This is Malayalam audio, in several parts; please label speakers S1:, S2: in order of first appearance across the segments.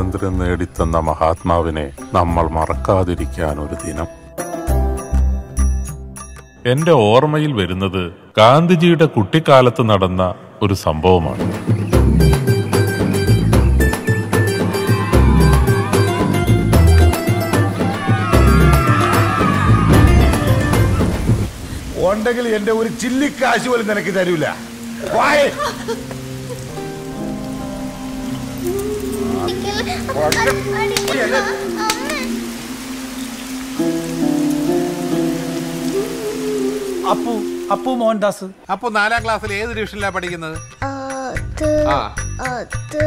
S1: സ്വാതന്ത്ര്യം നേടിത്തന്ന മഹാത്മാവിനെ നമ്മൾ മറക്കാതിരിക്കാൻ ഒരു ദിനം എന്റെ ഓർമ്മയിൽ വരുന്നത് ഗാന്ധിജിയുടെ കുട്ടിക്കാലത്ത് നടന്ന ഒരു സംഭവമാണ്
S2: ഉണ്ടെങ്കിൽ എന്റെ ഒരു ചില്ലിക്കാശ് പോലും നിനക്ക് തരൂല വായ്.
S3: അപ്പു അപ്പു മോഹൻദാസ്
S4: അപ്പൊ നാലാം ക്ലാസ്സിൽ ഏത് ഡിവിഷനിലാണ് പഠിക്കുന്നത്
S5: അത്
S4: ആ
S5: അത്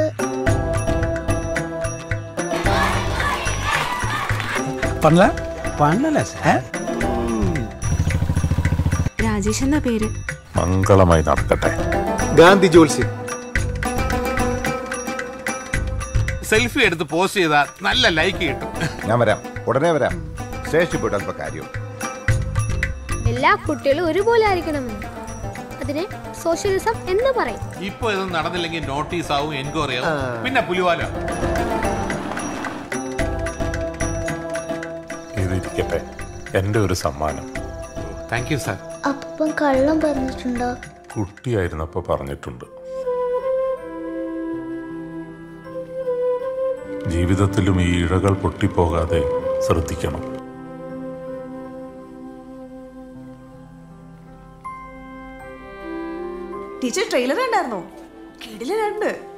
S3: പറഞ്ഞ
S6: പണ്ണല്ലേ
S3: ഏ
S7: രാജേഷ് എന്ന പേര്
S1: മംഗളമായി നടക്കട്ടെ
S6: ഗാന്ധി ജോത്സ്യം
S4: സെൽഫി എടുത്ത് പോസ്റ്റ് ചെയ്താൽ നല്ല ലൈക്ക് കിട്ടും
S2: ഞാൻ വരാം ഉടനെ വരാം സ്റ്റേഷനിൽ പോയിട്ട് അല്പ കാര്യം
S5: എല്ലാ കുട്ടികളും ഒരുപോലെ ആയിരിക്കണമെന്ന് അതിനെ സോഷ്യലിസം എന്ന് പറയും
S4: ഇപ്പൊ ഇതൊന്നും നടന്നില്ലെങ്കിൽ നോട്ടീസ് ആവും എൻക്വയറി ആവും പിന്നെ പുലിവാലോ
S1: ഇതിരിക്കട്ടെ എന്റെ ഒരു സമ്മാനം
S4: താങ്ക് യു സാർ
S5: അപ്പം കള്ളം പറഞ്ഞിട്ടുണ്ടോ
S1: കുട്ടിയായിരുന്നപ്പോ പറഞ്ഞിട്ടുണ്ട് ജീവിതത്തിലും ഈ ഇഴകൾ പൊട്ടിപ്പോകാതെ ശ്രദ്ധിക്കണം
S7: ടീച്ചർ ട്രെയിലർ കണ്ടായിരുന്നോ കിടില രണ്ട്